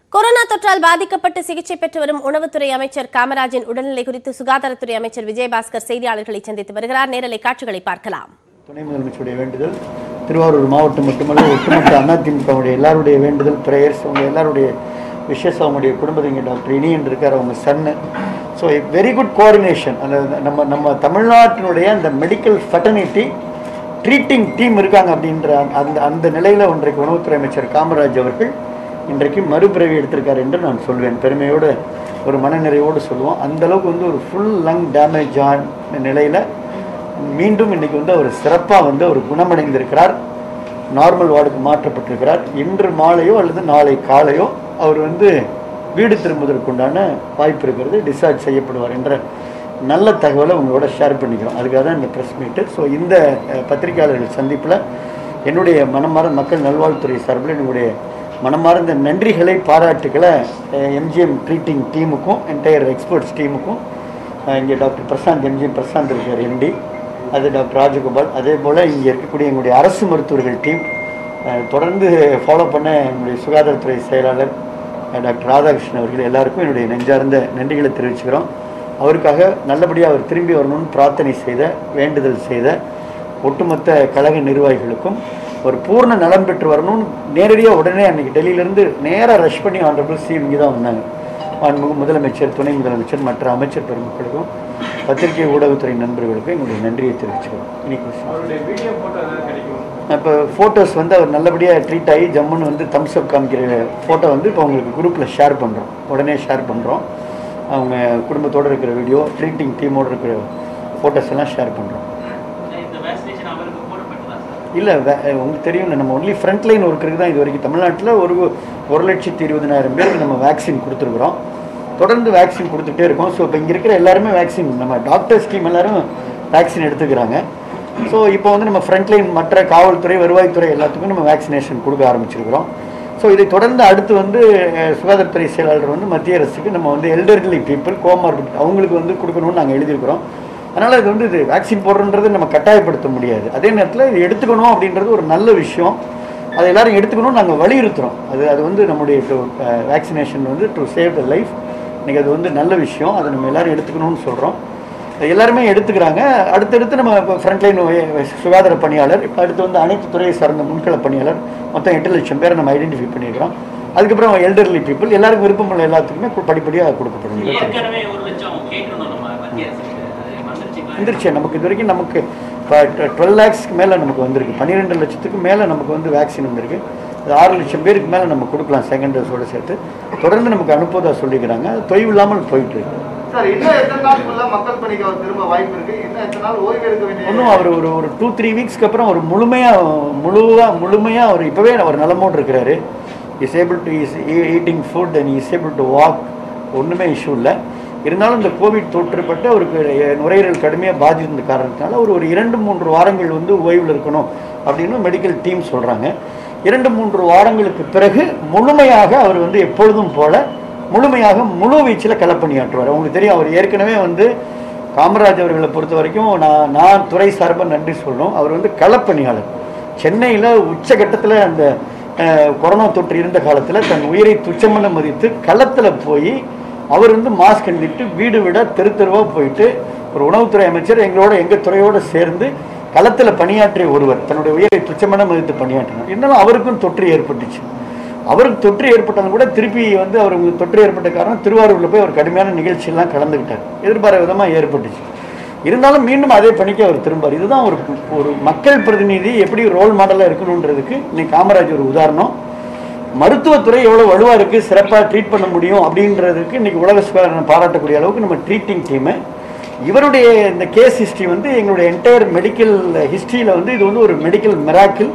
corona தொற்றால் பாதிக்கப்பட்டு சிகிச்சை பெற்று வரும் உணவுத்துறை அமைச்சர் காமராஜின் உடல்நிலை குறித்து சுகாதாரத்துறை அமைச்சர் விஜயபாஸ்கர் செய்தியாளர்களை சந்தித்து வருகிறார் நேரலை காட்சிகளை பார்க்கலாம் துணை முதலமைச்சருடைய வேண்டுதல் திருவாரூர் மாவட்டம் மட்டுமல்ல ஒட்டுமொத்த அதிமுகவுடைய எல்லாருடைய வேண்டுதல் பிரேயர்ஸ் அவங்க எல்லாருடைய விஷஸ் அவங்களுடைய குடும்பத்திங்க டாக்டர் இனியன் இருக்கார் அவங்க சன்னு ஸோ வெரி குட் கோஆர்டினேஷன் அந்த நம்ம நம்ம தமிழ்நாட்டினுடைய அந்த மெடிக்கல் ஃபெட்டர்னிட்டி ட்ரீட்டிங் டீம் இருக்காங்க அப்படின்ற அந்த அந்த நிலையில் இன்றைக்கு உணவுத்துறை அமைச்சர் காமராஜ் அவர்கள் இன்றைக்கு மறுபிறவி எடுத்திருக்கார் என்று நான் சொல்வேன் பெருமையோடு ஒரு மனநிறைவோடு சொல்லுவோம் அந்த அளவுக்கு வந்து ஒரு ஃபுல் லங் டேமேஜ் ஆன நிலையில் மீண்டும் இன்னைக்கு வந்து அவர் சிறப்பாக வந்து அவர் குணமடைந்திருக்கிறார் நார்மல் வார்டுக்கு மாற்றப்பட்டிருக்கிறார் இன்று மாலையோ அல்லது நாளை காலையோ அவர் வந்து வீடு திரும்புவதற்குண்டான வாய்ப்பு இருக்கிறது டிஸ்சார்ஜ் செய்யப்படுவார் என்ற நல்ல தகவலை உங்களோட ஷேர் பண்ணிக்கிறோம் அதுக்காக தான் இந்த ப்ரெஸ் மீட்டு ஸோ இந்த அஹ், பத்திரிகையாளர்கள் சந்திப்பில் என்னுடைய மனமார்ந்த மக்கள் நல்வாழ்வுத்துறை சார்பில் என்னுடைய மனமார்ந்த நன்றிகளை பாராட்டுகளை எம்ஜிஎம் ட்ரீட்டிங் டீமுக்கும் என்டையர் எக்ஸ்பர்ட்ஸ் டீமுக்கும் அஹ் இங்கே டாக்டர் பிரசாந்த் எம்ஜி பிரசாந்த் இருக்கார் எம்டி அது டாக்டர் ராஜகோபால் அதே போல் இங்கே இருக்கக்கூடிய எங்களுடைய அரசு மருத்துவர்கள் டீம் தொடர்ந்து ஃபாலோ பண்ண என்னுடைய சுகாதாரத்துறை செயலாளர் அஹ் டாக்டர் ராதாகிருஷ்ணன் அவர்கள் எல்லாருக்கும் என்னுடைய நெஞ்சார்ந்த நன்றிகளை தெரிவிச்சுக்கிறோம் அவருக்காக நல்லபடியாக அவர் திரும்பி வரணும்னு பிரார்த்தனை செய்த வேண்டுதல் செய்த ஒட்டுமொத்த கழக நிர்வாகிகளுக்கும் ஒரு பூர்ண நலம் பெற்று வரணும்னு நேரடியாக உடனே அன்னைக்கு டெல்லியிலேருந்து நேராக ரஷ் பண்ணி ஆண்டபிள் சிஎம் இங்கே தான் வந்தாங்க மாண்புமிகு முதலமைச்சர் துணை முதலமைச்சர் மற்ற அமைச்சர் பெருமக்களுக்கும் பத்திரிகை ஊடகத்துறை நண்பர்களுக்கும் எங்களுடைய நன்றியை தெரிவிச்சுக்கிறோம் இன்னைக்கு விஷயம் அவருடைய வீடியோ போட்டோ ஏதாவது கிடைக்கும் இப்போ ஃபோட்டோஸ் வந்து அவர் நல்லபடியாக ட்ரீட் ஆகி ஜம்முன்னு வந்து தம்ஸ் அப் காமிக்கிற ஃபோட்டோ வந்து இப்போ உங்களுக்கு குரூப்பில் ஷேர் பண்ணுறோம் உடனே ஷேர் பண்ணுறோம் அவங்க குடும்பத்தோடு இருக்கிற வீடியோ ட்ரீட்டிங் டீமோடு இருக்கிற ஃபோட்டோஸ் எல்லாம் ஷேர் பண்ணுறோம் இந்த வேக்சினேஷன் அவருக்கு போடப்பட்டதா சார் இல்லை உங்களுக்கு தெரியும் நம்ம ஒன்லி ஃப்ரண்ட் லைன் ஒர்க்கருக்கு தான் இது வரைக்கும் தமிழ்நாட்டில் ஒரு ஒரு லட்சத்தி இருபதனாயிரம் பேருக்கு நம்ம வேக்சின் கொடுத்துருக்குறோம் தொடர்ந்து வேக்சின் கொடுத்துட்டே இருக்கோம் ஸோ இப்போ இங்கே இருக்கிற எல்லாருமே வேக்சின் நம்ம டாக்டர்ஸ் டீம் எல்லாரும் வேக்சின் எடுத்துக்கிறாங்க ஸோ இப்போ வந்து நம்ம ஃப்ரண்ட் லைன் மற்ற காவல்துறை வருவாய்த்துறை எல்லாத்துக்கும் நம்ம வேக்சினேஷன் கொடுக்க ஆரம்பிச்சிருக்கிறோம் ஸோ இதை தொடர்ந்து அடுத்து வந்து அஹ், சுகாதாரத்துறை செயலாளர் வந்து மத்திய அரசுக்கு நம்ம வந்து எல்டர்லி பீப்புள் கோமார்பிட் அவங்களுக்கு வந்து கொடுக்கணும்னு நாங்கள் எழுதியிருக்கிறோம் அதனால் இது வந்து இது வேக்சின் போடுறன்றது நம்ம கட்டாயப்படுத்த முடியாது அதே நேரத்தில் இது எடுத்துக்கணும் அப்படின்றது ஒரு நல்ல விஷயம் அதை எல்லாரும் எடுத்துக்கணும் நாங்கள் வலியுறுத்துறோம் அது அது வந்து நம்முடைய வேக்சினேஷன் வந்து டு சேவ் த லைஃப் இன்னைக்கு அது வந்து நல்ல விஷயம் அதை நம்ம எல்லாரும் எடுத்துக்கணும்னு சொல்கிறோம் எல்லாருமே எடுத்துக்கிறாங்க அடுத்தடுத்து நம்ம இப்போ ஃப்ரண்ட்லைன் சுகாதார பணியாளர் இப்போ அடுத்து வந்து அனைத்து துறையை சார்ந்த முன்கள பணியாளர் மொத்தம் எட்டு லட்சம் பேரை நம்ம ஐடென்டிஃபை பண்ணியிருக்கிறோம் அதுக்கப்புறம் எல்டர்லி பீப்புள் எல்லாருக்கும் விருப்பமுள்ள எல்லாத்துக்குமே கு- படிப்படியாக கொடுக்கப்படும் ஏற்கனவே ஒரு லட்சம் கேட்கணும் நம்ம மத்திய அரசுக்கு அது வந்துருச்சுங்களா வந்துருச்சு நமக்கு இது வரைக்கும் நமக்கு இப்போ டுவெல் லேக்ஸ்க்கு மேலே நமக்கு வந்திருக்கு பன்னிரெண்டு லட்சத்துக்கு மேலே நமக்கு வந்து வேக்சின் வந்திருக்கு அது ஆறு லட்சம் பேருக்கு மேலே நம்ம கொடுக்கலாம் செகண்ட் டோஸோட சேர்த்து தொடர்ந்து நமக்கு அனுப்புவதா சொல்லிக்கிறாங்க அது தொய்வு இல்லாமல் போயிட்டு இருக்கு சார் இன்னும் எத்தனை நாளுக்குள்ள மக்கள் பணிக்கு அவர் திரும்ப வாய்ப்பு இருக்கு இன்னும் எத்தனை நாள் ஓய்வு எடுக்க வேண்டிய இன்னும் அவர் ஒரு ஒரு டூ த்ரீ வீக்ஸ்க்கு அப்புறம் ஒரு முழுமையாக முழுவாக முழுமையாக அவர் இப்போவே அவர் நலமோடு இருக்கிறாரு is able to is eating food and is able to walk ஒன்றுமே இஷ்யூ இல்லை இருந்தாலும் இந்த கோவிட் தொற்றுப்பட்டு அவருக்கு நுரையீரல் கடுமையாக பாதித்த காரணத்தினால அவர் ஒரு இரண்டு மூன்று வாரங்கள் வந்து ஓய்வில் இருக்கணும் அப்படின்னு மெடிக்கல் டீம் சொல்கிறாங்க இரண்டு மூன்று வாரங்களுக்கு பிறகு முழுமையாக அவர் வந்து எப்பொழுதும் போல முழுமையாக முழு வீச்சில் களப்பணியாற்றுவார் உங்களுக்கு தெரியும் அவர் ஏற்கனவே வந்து காமராஜ் அவர்களை பொறுத்த வரைக்கும் நான் நான் துறை சார்பாக நன்றி சொல்லணும் அவர் வந்து களப்பணியாளர் சென்னையில் உச்சகட்டத்தில் அந்த அஹ், கொரோனா தொற்று இருந்த காலத்தில் தன் உயிரை துச்சமென மதித்து களத்தில் போய் அவர் வந்து மாஸ்க் அணிந்துட்டு வீடு விட தெரு தெருவாக போயிட்டு ஒரு உணவுத்துறை அமைச்சர் எங்களோட எங்கள் துறையோடு சேர்ந்து களத்தில் பணியாற்றிய ஒருவர் தன்னுடைய உயிரை துச்சமென மதித்து பணியாற்றினார் இருந்தாலும் அவருக்கும் தொற்று ஏற்பட்டுச்சு அவருக்கு தொற்று ஏற்பட்டாலும் கூட திருப்பி வந்து அவருக்கு தொற்று ஏற்பட்ட காரணம் திருவாரூரில் போய் அவர் கடுமையான நிகழ்ச்சியெல்லாம் கலந்துக்கிட்டார் எதிர்பாராத விதமாக ஏற்பட்டுச்சு இருந்தாலும் மீண்டும் அதே பணிக்கு அவர் திரும்பார் இதுதான் ஒரு ஒரு மக்கள் பிரதிநிதி எப்படி ரோல் மாடலாக இருக்கணுன்றதுக்கு இன்னைக்கு காமராஜ் ஒரு உதாரணம் மருத்துவத்துறை எவ்வளோ வலுவாக இருக்குது சிறப்பாக ட்ரீட் பண்ண முடியும் அப்படின்றதுக்கு இன்னைக்கு உலக சுகாதாரம் பாராட்டக்கூடிய அளவுக்கு நம்ம ட்ரீட்டிங் டீமு இவருடைய இந்த கேஸ் ஹிஸ்ட்ரி வந்து எங்களுடைய என்டையர் மெடிக்கல் ஹிஸ்ட்ரியில் வந்து இது வந்து ஒரு மெடிக்கல் மிராக்கிள்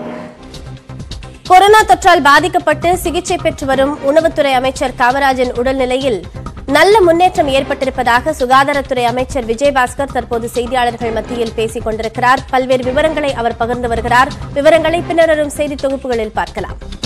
கொரோனா தொற்றால் பாதிக்கப்பட்டு சிகிச்சை பெற்று வரும் உணவுத்துறை அமைச்சர் காமராஜின் உடல்நிலையில் நல்ல முன்னேற்றம் ஏற்பட்டிருப்பதாக சுகாதாரத்துறை அமைச்சர் விஜயபாஸ்கர் தற்போது செய்தியாளர்கள் மத்தியில் பேசிக் கொண்டிருக்கிறார் பல்வேறு விவரங்களை அவர் பகிர்ந்து வருகிறார் விவரங்களை பின்னர் வரும் செய்தி தொகுப்புகளில் பார்க்கலாம்